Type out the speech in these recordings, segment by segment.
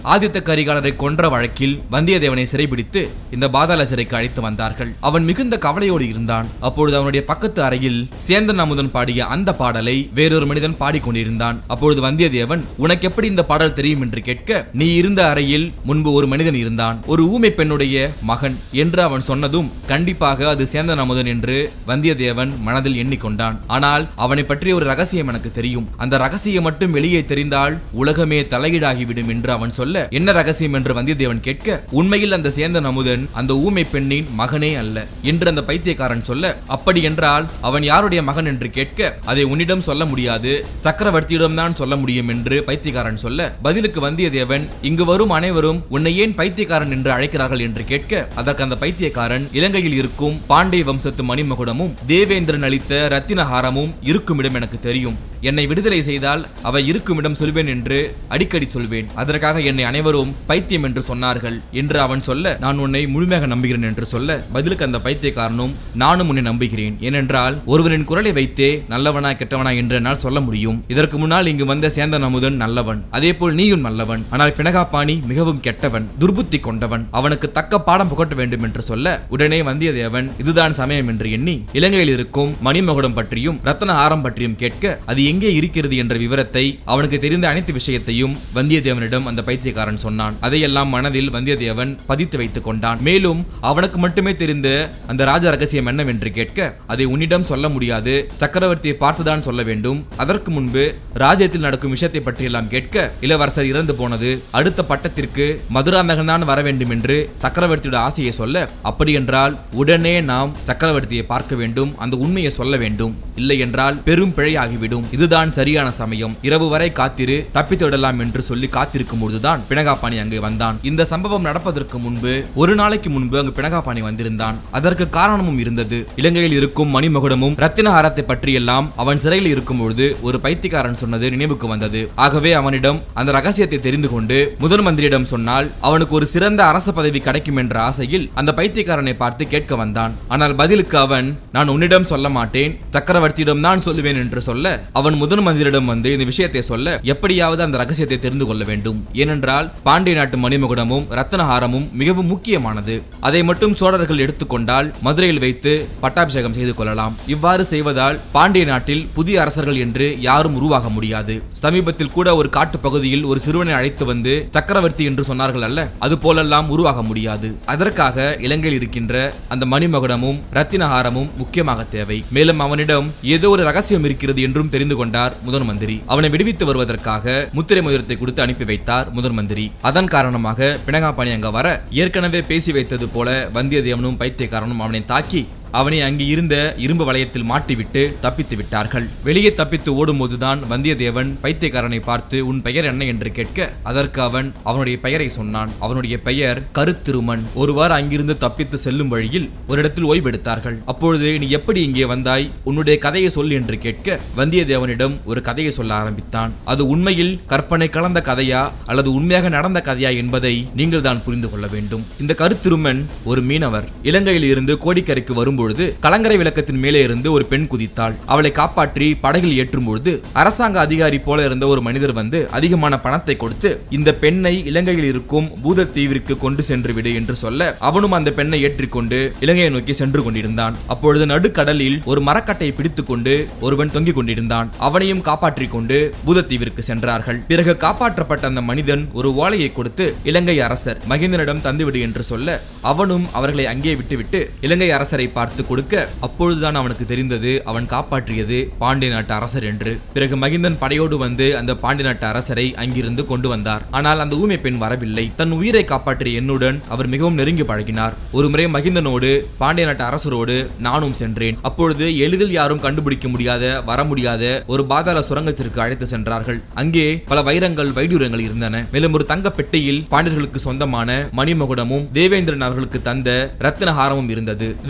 ஆதித்த கரிகாலரை கொன்ற வழக்கில் வந்தியத்தேவனை சிறைபிடித்து இந்த பாதாள சிறைக்கு அழைத்து வந்தார்கள் அவன் மிகுந்த கவலையோடு இருந்தான் அப்பொழுது அவனுடைய பக்கத்து அறையில் சேந்தன் அமுதன் பாடிய அந்த பாடலை வேறொரு மனிதன் பாடிக்கொண்டிருந்தான் அப்பொழுது வந்தியத்தேவன் உனக்கு எப்படி இந்த பாடல் தெரியும் என்று கேட்க நீ இருந்த அறையில் முன்பு ஒரு மனிதன் இருந்தான் ஒரு ஊமை பெண்ணுடைய மகன் என்று அவன் சொன்னதும் கண்டிப்பாக அது சேந்தன் அமுதன் என்று வந்தியத்தேவன் மனதில் எண்ணிக்கொண்டான் ஆனால் அவனை பற்றிய ஒரு ரகசியம் எனக்கு தெரியும் அந்த ரகசியம் மட்டும் வெளியே தெரிந்தால் உலகமே தலையீடாகிவிடும் என்று அவன் சொல்ல என்ன ரகசியம் என்று வந்தியத்தேவன் கேட்க உண்மையில் அந்த சேந்தன் அமுதன் அந்த ஊமை பெண்ணின் மகனே அல்ல என்று அந்த பைத்தியக்காரன் சொல்ல அப்படி என்றால் அவன் யாருடைய மகன் என்று கேட்க அதை உன்னிடம் சொல்ல முடியாது சக்கரவர்த்தியிடம் தான் சொல்ல முடியும் என்று பைத்தியக்காரன் சொல்ல பதிலுக்கு வந்தியத்தேவன் இங்கு வரும் அனைவரும் உன்னை ஏன் பைத்தியக்காரன் என்று அழைக்கிறார்கள் என்று கேட்க அதற்கு அந்த பைத்தியக்காரன் இலங்கையில் இருக்கும் பாண்டிய வம்சத்து மணிமகுடமும் தேவேந்திரன் அளித்த ரத்தினஹாரமும் இருக்குமிடம் எனக்கு தெரியும் என்னை விடுதலை செய்தால் அவை இருக்குமிடம் சொல்வேன் என்று அடிக்கடி சொல்வேன் அதற்காக என்னை அனைவரும் பைத்தியம் என்று சொன்னார்கள் என்று அவன் சொல்ல நான் உன்னை முழுமையாக நம்புகிறேன் என்று சொல்ல பதிலுக்கு அந்த பைத்தியக்காரனும் நானும் உன்னை நம்புகிறேன் ஏனென்றால் ஒருவனின் குரலை வைத்தே நல்லவனா கெட்டவனா என்று என்னால் சொல்ல முடியும் இதற்கு முன்னால் இங்கு வந்த சேந்தன் அமுதன் நல்லவன் அதேபோல் நீயும் நல்லவன் ஆனால் பிணகாபாணி மிகவும் கெட்டவன் துர்புத்தி கொண்டவன் அவனுக்கு தக்க பாடம் புகட்ட வேண்டும் என்று சொல்ல உடனே வந்தியத்தேவன் இதுதான் சமயம் என்று எண்ணி இலங்கையில் இருக்கும் மணிமகுடம் பற்றியும் ரத்ன ஆரம் பற்றியும் கேட்க அது எங்கே இருக்கிறது என்ற விவரத்தை அவனுக்கு தெரிந்த அனைத்து விஷயத்தையும் வந்தியத்தேவனிடம் அந்த பைத்தியக்காரன் சொன்னான் அதையெல்லாம் மனதில் வந்தியத்தேவன் பதித்து வைத்துக் கொண்டான் மேலும் அவனுக்கு மட்டுமே தெரிந்த அந்த ராஜ ரகசியம் என்னவென்று கேட்க அதை உன்னிடம் சொல்ல முடியாது சக்கரவர்த்தியை பார்த்துதான் சொல்ல வேண்டும் அதற்கு முன்பு ராஜ்யத்தில் நடக்கும் விஷயத்தை பற்றியெல்லாம் கேட்க இளவரசர் இறந்து போனது அடுத்த பட்டத்திற்கு மதுராந்தகன் தான் வர வேண்டும் என்று சக்கரவர்த்தியோட ஆசையை சொல்ல அப்படி என்றால் உடனே நாம் சக்கரவர்த்தியை பார்க்க வேண்டும் அந்த உண்மையை சொல்ல வேண்டும் இல்லை என்றால் பெரும் பிழை ஆகிவிடும் இதுதான் சரியான சமயம் இரவு வரை காத்திரு தப்பித்து விடலாம் என்று சொல்லி காத்திருக்கும் பொழுதுதான் பிணகாபாணி அங்கு வந்தான் இந்த சம்பவம் நடப்பதற்கு முன்பு ஒரு நாளைக்கு முன்பு அங்கு பிணகாபாணி வந்திருந்தான் அதற்கு காரணமும் இருந்தது இலங்கையில் இருக்கும் மணிமகுடமும் ரத்தினஹாரத்தை பற்றியெல்லாம் அவன் சிறையில் இருக்கும் பொழுது ஒரு பைத்தியக்காரன் சொன்னது நினைவுக்கு வந்தது ஆகவே அவனிடம் அந்த ரகசியத்தை தெரிந்து கொண்டு முதல் மந்திரியிடம் சொன்னால் அவனுக்கு ஒரு சிறந்த அரச பதவி கிடைக்கும் என்ற ஆசையில் அந்த பைத்தியக்காரனை பார்த்து கேட்க வந்தான் ஆனால் பதிலுக்கு அவன் நான் உன்னிடம் சொல்ல மாட்டேன் சக்கரவர்த்தியிடம் தான் சொல்லுவேன் என்று சொல்ல அவன் முதல் மந்திரியிடம் வந்து இந்த விஷயத்தை சொல்ல எப்படியாவது அந்த ரகசியத்தை தெரிந்து கொள்ள வேண்டும் ஏனென்றால் பாண்டிய நாட்டு மணிமகுடமும் ரத்னஹாரமும் மிகவும் முக்கியமானது அதை மட்டும் சோழர்கள் எடுத்துக்கொண்டால் மதுரையில் வைத்து பட்டாபிஷேகம் செய்து கொள்ளலாம் இவ்வாறு செய்வதால் பாண்டிய நாட்டில் புதிய அரசர்கள் என்று யாரும் உருவாக முடியாது சமீபத்தில் கூட ஒரு காட்டு பகுதியில் ஒரு சிறுவனை அழைத்து வந்து சக்கரவர்த்தி என்று சொன்னார்கள் அல்ல அது போலெல்லாம் உருவாக முடியாது அதற்காக இலங்கையில் இருக்கின்ற அந்த மணிமகுடமும் ரத்தினஹாரமும் முக்கியமாக தேவை மேலும் அவனிடம் ஏதோ ஒரு ரகசியம் இருக்கிறது என்றும் தெரிந்து கொண்டார் முதன் மந்திரி அவனை விடுவித்து வருவதற்காக முத்திரை மதுரத்தை கொடுத்து அனுப்பி வைத்தார் முதன் மந்திரி அதன் காரணமாக பிணகாபாணி அங்க வர ஏற்கனவே பேசி வைத்தது போல வந்தியத்தேவனும் பைத்தியக்காரனும் அவனை தாக்கி அவனை அங்கு இருந்த இரும்பு வளையத்தில் மாட்டிவிட்டு தப்பித்து விட்டார்கள் வெளியே தப்பித்து ஓடும்போதுதான் வந்தியத்தேவன் பைத்தியக்காரனை பார்த்து உன் பெயர் என்ன என்று கேட்க அதற்கு அவன் அவனுடைய பெயரை சொன்னான் அவனுடைய பெயர் கருத்திருமன் ஒருவாறு அங்கிருந்து தப்பித்து செல்லும் வழியில் ஒரு இடத்தில் ஓய்வெடுத்தார்கள் அப்பொழுது நீ எப்படி இங்கே வந்தாய் உன்னுடைய கதையை சொல் என்று கேட்க வந்தியத்தேவனிடம் ஒரு கதையை சொல்ல ஆரம்பித்தான் அது உண்மையில் கற்பனை கலந்த கதையா அல்லது உண்மையாக நடந்த கதையா என்பதை நீங்கள் தான் புரிந்து கொள்ள வேண்டும் இந்த கருத்திருமன் ஒரு மீனவர் இலங்கையில் இருந்து கோடிக்கரைக்கு வரும்போது கலங்கரை விளக்கத்தின் மேலே இருந்து ஒரு பெண் குதித்தாள் அவளை காப்பாற்றி படகில் ஏற்றும் பொழுது அரசாங்க அதிகாரி போல இருந்த ஒரு மனிதர் வந்து அதிகமான பணத்தை கொடுத்து இந்த பெண்ணை இலங்கையில் இருக்கும் பூதத்தீவிற்கு கொண்டு சென்று விடு என்று சொல்ல அவனும் அந்த பெண்ணை ஏற்றிக்கொண்டு இலங்கையை நோக்கி சென்று கொண்டிருந்தான் அப்பொழுது நடுக்கடலில் ஒரு மரக்கட்டையை பிடித்துக் கொண்டு ஒருவன் தொங்கிக் கொண்டிருந்தான் அவனையும் காப்பாற்றிக் கொண்டு பூதத்தீவிற்கு சென்றார்கள் பிறகு காப்பாற்றப்பட்ட அந்த மனிதன் ஒரு ஓலையை கொடுத்து இலங்கை அரசர் மகேந்திரனிடம் தந்துவிடு என்று சொல்ல அவனும் அவர்களை அங்கே விட்டுவிட்டு இலங்கை அரசரை பார்த்து கொடுக்க அப்பொழுதுதான் அவனுக்கு தெரிந்தது அவன் காப்பாற்றியது பாண்டிய நாட்டு அரசர் என்று பிறகு மகிந்தன் படையோடு வந்து அந்த பாண்டிய நாட்டு அரசரை அங்கிருந்து கொண்டு வந்தார் ஆனால் அந்த ஊமை பெண் வரவில்லை தன் உயிரை காப்பாற்றிய என்னுடன் அவர் மிகவும் நெருங்கி பழகினார் ஒருமுறை மகிந்தனோடு பாண்டிய நாட்டு அரசரோடு நானும் சென்றேன் அப்பொழுது எளிதில் யாரும் கண்டுபிடிக்க முடியாத வர முடியாத ஒரு பாதாள சுரங்கத்திற்கு அழைத்து சென்றார்கள் அங்கே பல வைரங்கள் வைடூரங்கள் இருந்தன மேலும் ஒரு தங்க பெட்டியில் பாண்டியர்களுக்கு சொந்தமான மணிமகுடமும் தேவேந்திரன் அவர்களுக்கு தந்த ரத்தினஹாரமும் இருந்தது இதை எடுத்துக்கொள்ள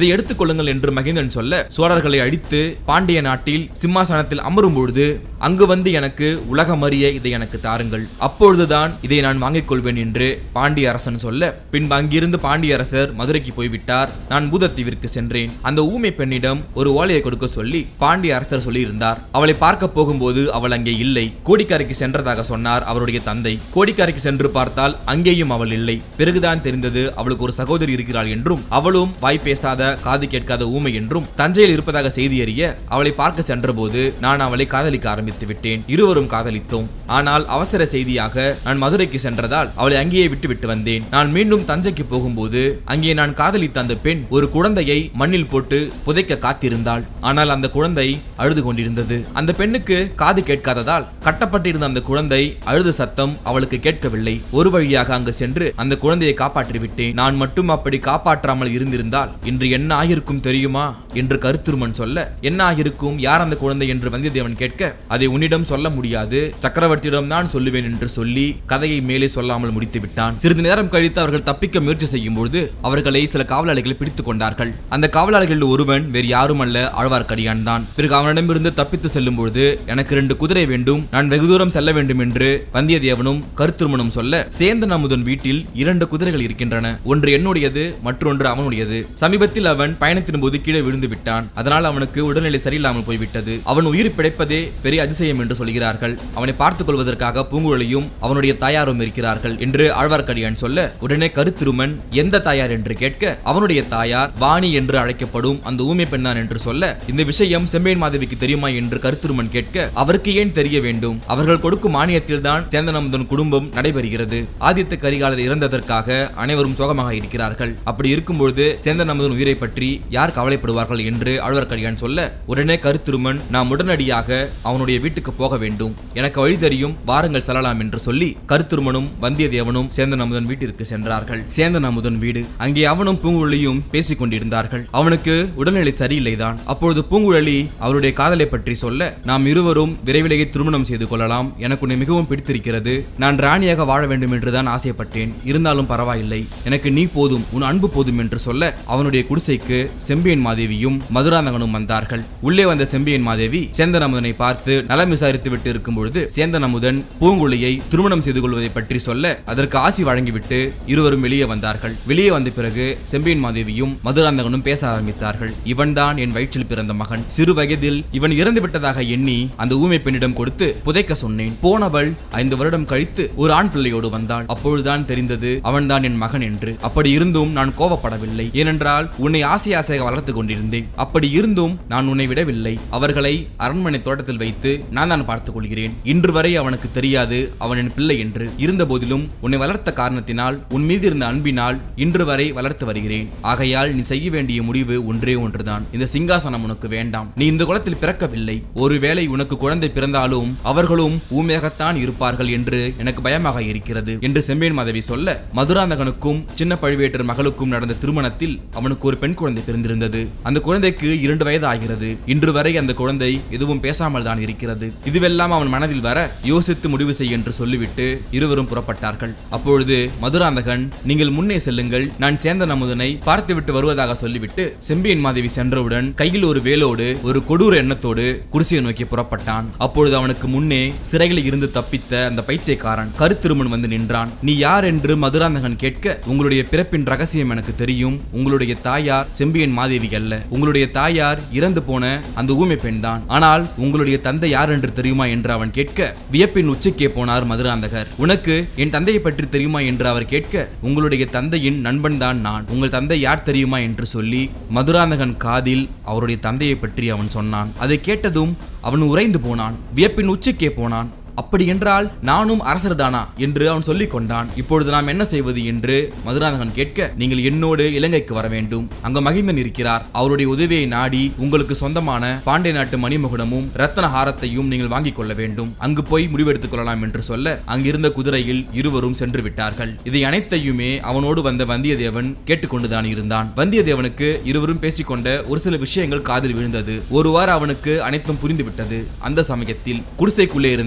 கொள்ளுங்கள் என்று மகிந்தன் சொல்ல சோழர்களை அழித்து பாண்டிய நாட்டில் சிம்மாசனத்தில் அமரும் பொழுது அங்கு வந்து எனக்கு உலகமறிய இதை எனக்கு தாருங்கள் அப்பொழுதுதான் இதை நான் வாங்கிக் கொள்வேன் என்று பாண்டிய அரசன் சொல்ல பின்பு அங்கிருந்து பாண்டிய அரசர் மதுரைக்கு போய்விட்டார் நான் பூதத்தீவிற்கு சென்றேன் அந்த ஊமை பெண்ணிடம் ஒரு ஓலையை கொடுக்க சொல்லி பாண்டிய அரசர் சொல்லியிருந்தார் அவளை பார்க்க போகும்போது அவள் அங்கே இல்லை கோடிக்கரைக்கு சென்றதாக சொன்னார் அவருடைய தந்தை கோடிக்கரைக்கு சென்று பார்த்தால் அங்கேயும் அவள் இல்லை பிறகுதான் தெரிந்தது அவளுக்கு ஒரு சகோதரி இருக்கிறாள் என்றும் அவளும் வாய் பேசாத காது கேட்காத ஊமை என்றும் தஞ்சையில் இருப்பதாக செய்தி அறிய அவளை பார்க்க சென்றபோது நான் அவளை காதலிக்க ஆரம்பித்து விட்டேன் இருவரும் காதலித்தோம் ஆனால் அவசர செய்தியாக நான் மதுரைக்கு சென்றதால் அவளை அங்கேயே விட்டு விட்டு வந்தேன் நான் மீண்டும் தஞ்சைக்கு போகும்போது அங்கே நான் காதலித்த அந்த பெண் ஒரு குழந்தையை மண்ணில் போட்டு புதைக்க காத்திருந்தாள் ஆனால் அந்த குழந்தை அழுது கொண்டிருந்தது அந்த பெண்ணுக்கு காது கேட்காததால் கட்டப்பட்டிருந்த அந்த குழந்தை அழுத சத்தம் அவளுக்கு கேட்கவில்லை ஒரு வழியாக அங்கு சென்று அந்த குழந்தையை காப்பாற்றி விட்டேன் நான் மட்டும் அப்படி காப்பாற்றாமல் இருந்திருந்தால் இன்று என்ன ஆகிருக்கும் தெரியுமா என்று கருத்துருமன் சொல்ல என்ன ஆகிருக்கும் யார் அந்த குழந்தை என்று வந்தியத்தேவன் கேட்க அதை உன்னிடம் சொல்ல முடியாது சக்கரவர்த்தியிடம் தான் சொல்லுவேன் என்று சொல்லி கதையை மேலே சொல்லாமல் முடித்து விட்டான் சிறிது நேரம் கழித்து அவர்கள் தப்பிக்க முயற்சி செய்யும் பொழுது அவர்களை சில காவலாளிகள் பிடித்துக் கொண்டார்கள் அந்த காவலாளிகளில் ஒருவன் வேறு யாரும் அல்ல ஆழ்வார்க்கடியான் தான் பிறகு அவனிடமிருந்து தப்பித்து செல்லும் பொழுது எனக்கு ரெண்டு குதிரை வேண்டும் நான் வெகு தூரம் செல்ல வேண்டும் என்று வந்தியத்தேவனும் கருத்துருமனும் சொல்ல சேந்தன் அமுதன் வீட்டில் இரண்டு குதிரைகள் இருக்கின்றன ஒன்று என்னுடையது மற்றொன்று அவனுடையது சமீபத்தில் அவன் பயணத்தின் போது கீழே விழுந்து விட்டான் அதனால் அவனுக்கு உடல்நிலை சரியில்லாமல் போய்விட்டது அவன் உயிர் பிழைப்பதே பெரிய அதிசயம் என்று சொல்கிறார்கள் அவனை பார்த்துக் கொள்வதற்காக பூங்குழலியும் அவனுடைய தாயாரும் இருக்கிறார்கள் என்று ஆழ்வார்க்கடியான் சொல்ல உடனே கருத்திருமன் எந்த தாயார் என்று கேட்க அவனுடைய தாயார் வாணி என்று அழைக்கப்படும் அந்த ஊமை பெண்ணான் என்று சொல்ல இந்த விஷயம் செம்பேன் மாதவிக்கு தெரியுமா என்று கருத்திருமன் கேட்க அவருக்கு ஏன் தெரிய வேண்டும் அவர்கள் கொடுக்கும் மானியத்தில் தான் சேந்தனமுதன் குடும்பம் நடைபெறுகிறது ஆதித்த கரிகாலர் இறந்ததற்காக அனைவரும் சோகமாக இருக்கிறார்கள் அப்படி இருக்கும்பொழுது சேந்தனமுதன் உயிரை பற்றி யார் கவலைப்படுவார்கள் என்று ஆழ்வார்க்கடியான் சொல்ல உடனே கருத்திருமன் நாம் உடனடியாக அவனுடைய வீட்டுக்கு போக வேண்டும் எனக்கு வழி தெரியும் வாருங்கள் செல்லலாம் என்று சொல்லி கருத்திருமனும் வந்தியத்தேவனும் சேந்தன் அமுதன் வீட்டிற்கு சென்றார்கள் சேந்தன் அமுதன் வீடு அங்கே அவனும் பூங்குழலியும் பேசிக் கொண்டிருந்தார்கள் அவனுக்கு உடல்நிலை சரியில்லைதான் அப்பொழுது பூங்குழலி அவருடைய காதலை பற்றி சொல்ல நாம் இருவரும் விரைவிலேயே திருமணம் செய்து கொள்ளலாம் எனக்கு உன்னை மிகவும் பிடித்திருக்கிறது நான் ராணியாக வாழ வேண்டும் என்றுதான் ஆசைப்பட்டேன் இருந்தாலும் பரவாயில்லை எனக்கு நீ போதும் உன் அன்பு போதும் என்று சொல்ல அவனுடைய குடிசைக்கு செம்பியன் மாதேவியும் மதுராந்தகனும் வந்தார்கள் உள்ளே வந்த செம்பியன் மாதேவி சேந்தன் அமுதனை பார்த்து நலம் விசாரித்து விட்டு இருக்கும் பொழுது சேந்தன் அமுதன் பூங்குழியை திருமணம் செய்து கொள்வதை பற்றி சொல்ல அதற்கு ஆசி வழங்கிவிட்டு இருவரும் வெளியே வந்தார்கள் வெளியே வந்த பிறகு செம்பியன் மாதேவியும் மதுராந்தகனும் பேச ஆரம்பித்தார்கள் இவன்தான் என் வயிற்றில் பிறந்த மகன் சிறு வயதில் இவன் இறந்து விட்டதாக எண்ணி அந்த ஊமை பெண்ணிடம் கொடுத்து புதைக்க சொன்னேன் போனவள் ஐந்து வருடம் கழித்து ஒரு ஆண் பிள்ளையோடு வந்தாள் அப்பொழுதுதான் தெரிந்தது அவன்தான் என் மகன் என்று அப்படி இருந்தும் நான் கோவப்படவில்லை ஏனென்றால் உன்னை ஆசை ஆசையாக வளர்த்து கொண்டிருந்தேன் அப்படி இருந்தும் நான் உன்னை விடவில்லை அவர்களை அரண்மனை தோட்டத்தில் வைத்து நான் தான் பார்த்துக் கொள்கிறேன் இன்று வரை அவனுக்கு தெரியாது அவன் என் பிள்ளை என்று இருந்த போதிலும் உன்னை வளர்த்த காரணத்தினால் உன் மீது இருந்த அன்பினால் இன்று வரை வளர்த்து வருகிறேன் ஆகையால் நீ செய்ய வேண்டிய முடிவு ஒன்றே ஒன்றுதான் இந்த சிங்காசனம் உனக்கு வேண்டாம் நீ இந்த குலத்தில் பிறக்கவில்லை ஒருவேளை உனக்கு குழந்தை பிறந்தாலும் அவர்களும் ஊமையாகத்தான் இருப்பார்கள் என்று எனக்கு பயமாக இருக்கிறது என்று செம்பேன் மாதவி சொல்ல மதுராந்தகனுக்கும் சின்ன பழுவேட்டர் மகளுக்கும் நடந்த திருமணத்தில் அவனுக்கு ஒரு பெண் குழந்தை பிறந்திருந்தது அந்த குழந்தைக்கு இரண்டு வயது ஆகிறது இன்று வரை அந்த குழந்தை எதுவும் பேசாமல் தான் இருக்கிறது இதுவெல்லாம் அவன் மனதில் வர யோசித்து முடிவு செய் என்று சொல்லிவிட்டு இருவரும் புறப்பட்டார்கள் அப்பொழுது மதுராந்தகன் நீங்கள் முன்னே செல்லுங்கள் நான் சேந்தன் அமுதனை பார்த்துவிட்டு வருவதாக சொல்லிவிட்டு செம்பியன் மாதேவி சென்றவுடன் கையில் ஒரு வேலோடு ஒரு கொடூர எண்ணத்தோடு குடிசையை நோக்கி புறப்பட்டான் அப்பொழுது அவனுக்கு முன்னே சிறையில் இருந்து தப்பித்த அந்த பைத்தியக்காரன் கருத்திருமன் வந்து நின்றான் நீ யார் என்று மதுராந்தகன் கேட்க உங்களுடைய பிறப்பின் ரகசியம் எனக்கு தெரியும் உங்களுடைய தாயார் செம்பியன் மாதேவி அல்ல உங்களுடைய தாயார் இறந்து போன அந்த ஊமை பெண் தான் ஆனால் உங்களுடைய தந்தை யார் என்று தெரியுமா என்று அவன் கேட்க வியப்பின் உச்சிக்கே போனார் மதுராந்தகர் உனக்கு என் தந்தையை பற்றி தெரியுமா என்று அவர் கேட்க உங்களுடைய தந்தையின் நண்பன் தான் நான் உங்கள் தந்தை யார் தெரியுமா என்று சொல்லி மதுராந்தகன் காதில் அவருடைய தந்தையை பற்றி அவன் சொன்னான் அதை கேட்டதும் அவன் உறைந்து போனான் வியப்பின் உச்சிக்கே போனான் அப்படி என்றால் நானும் அரசர்தானா என்று அவன் சொல்லிக் கொண்டான் இப்பொழுது நாம் என்ன செய்வது என்று மதுராந்தகன் கேட்க நீங்கள் என்னோடு இலங்கைக்கு வர வேண்டும் அங்கு மகிந்தன் இருக்கிறார் அவருடைய உதவியை நாடி உங்களுக்கு சொந்தமான பாண்டிய நாட்டு மணிமகுடமும் ரத்தன ஹாரத்தையும் நீங்கள் வாங்கிக் கொள்ள வேண்டும் அங்கு போய் முடிவெடுத்துக் கொள்ளலாம் என்று சொல்ல அங்கிருந்த குதிரையில் இருவரும் சென்று விட்டார்கள் இதை அனைத்தையுமே அவனோடு வந்த வந்தியத்தேவன் கேட்டுக்கொண்டுதான் இருந்தான் வந்தியத்தேவனுக்கு இருவரும் பேசிக்கொண்ட ஒரு சில விஷயங்கள் காதில் விழுந்தது ஒருவாறு அவனுக்கு அனைத்தும் புரிந்துவிட்டது அந்த சமயத்தில் குடிசைக்குள்ளே இருந்த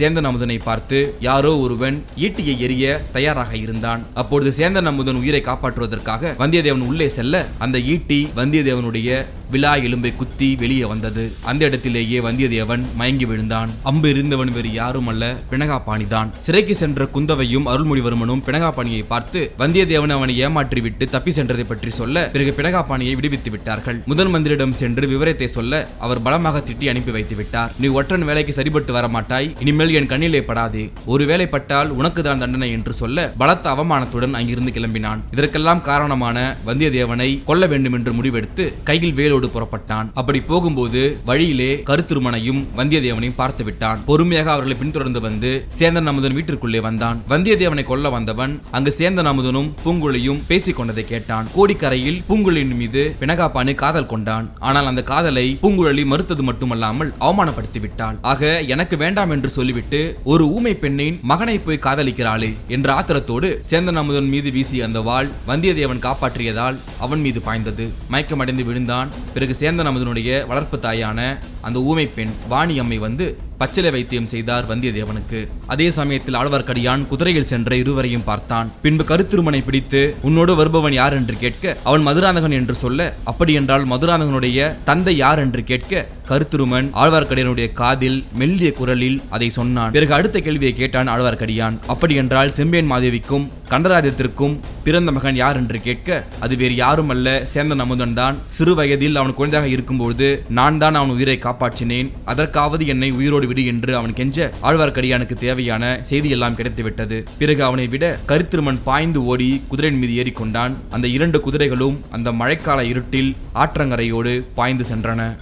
சேந்தன் அமுதனை பார்த்து யாரோ ஒருவன் ஈட்டியை எரிய தயாராக இருந்தான் அப்பொழுது சேந்தன் அமுதன் உயிரை காப்பாற்றுவதற்காக வந்தியத்தேவன் உள்ளே செல்ல அந்த ஈட்டி வந்தியத்தேவனுடைய விழா எலும்பை குத்தி வெளியே வந்தது அந்த இடத்திலேயே வந்தியத்தேவன் மயங்கி விழுந்தான் அம்பு இருந்தவன் வேறு யாரும் அல்ல பிணகாபாணிதான் சிறைக்கு சென்ற குந்தவையும் அருள்மொழிவர்மனும் பிணகாபாணியை பார்த்து வந்தியத்தேவன் அவனை ஏமாற்றி விட்டு தப்பி சென்றதை பற்றி சொல்ல பிறகு பிணகாபாணியை விடுவித்து விட்டார்கள் முதன் மந்திரிடம் சென்று விவரத்தை சொல்ல அவர் பலமாக திட்டி அனுப்பி வைத்து விட்டார் நீ ஒற்றன் வேலைக்கு சரிபட்டு வர மாட்டாய் இனிமேல் என் கண்ணிலே படாதே ஒரு வேலை பட்டால் உனக்கு தான் தண்டனை என்று சொல்ல பலத்த அவமானத்துடன் அங்கிருந்து கிளம்பினான் இதற்கெல்லாம் காரணமான வந்தியத்தேவனை கொல்ல வேண்டும் என்று முடிவெடுத்து கையில் வேலோடு புறப்பட்டான் அப்படி போகும்போது வழியிலே கருத்திருமனையும் வந்தியத்தேவனையும் பார்த்து விட்டான் பொறுமையாக அவர்களை பின்தொடர்ந்து வந்து சேந்தன் அமுதன் வீட்டிற்குள்ளே வந்தான் வந்தியத்தேவனை கொல்ல வந்தவன் அங்கு சேந்தன் அமுதனும் பூங்குழியும் பேசிக் கொண்டதை கேட்டான் கோடிக்கரையில் பூங்குழலின் மீது பிணகாப்பானு காதல் கொண்டான் ஆனால் அந்த காதலை பூங்குழலி மறுத்தது மட்டுமல்லாமல் அவமானப்படுத்தி விட்டாள் ஆக எனக்கு வேண்டாம் என்று சொல்லிவிட்டு ஒரு ஊமை பெண்ணின் மகனை போய் காதலிக்கிறாளே என்ற ஆத்திரத்தோடு சேந்தன் அமுதன் மீது வீசிய அந்த வாள் வந்தியத்தேவன் காப்பாற்றியதால் அவன் மீது பாய்ந்தது மயக்கமடைந்து விழுந்தான் பிறகு சேந்தன் அமுதனுடைய வளர்ப்பு தாயான அந்த ஊமை பெண் வாணி அம்மை வந்து பச்சிலை வைத்தியம் செய்தார் வந்தியத்தேவனுக்கு அதே சமயத்தில் ஆழ்வார்க்கடியான் குதிரையில் சென்ற இருவரையும் பார்த்தான் பின்பு கருத்திருமனை பிடித்து உன்னோடு வருபவன் யார் என்று கேட்க அவன் மதுராந்தகன் என்று சொல்ல அப்படி என்றால் மதுராந்தகனுடைய தந்தை யார் என்று கேட்க கருத்திருமன் ஆழ்வார்க்கடியானுடைய காதில் மெல்லிய குரலில் அதை சொன்னான் பிறகு அடுத்த கேள்வியை கேட்டான் ஆழ்வார்க்கடியான் அப்படி என்றால் செம்பியன் மாதேவிக்கும் கண்டராஜத்திற்கும் பிறந்த மகன் யார் என்று கேட்க அது வேறு யாரும் அல்ல சேந்தன் அமுதன் தான் சிறு வயதில் அவன் குழந்தையாக இருக்கும்போது நான் தான் அவன் உயிரை காப்பாற்றினேன் அதற்காவது என்னை உயிரோடு விடு என்று அவன் கெஞ்ச ஆழ்வார்க்கடியானுக்கு தேவையான செய்தி எல்லாம் கிடைத்துவிட்டது பிறகு அவனை விட கருத்திருமன் பாய்ந்து ஓடி குதிரையின் மீது ஏறிக்கொண்டான் அந்த இரண்டு குதிரைகளும் அந்த மழைக்கால இருட்டில் ஆற்றங்கரையோடு பாய்ந்து சென்றன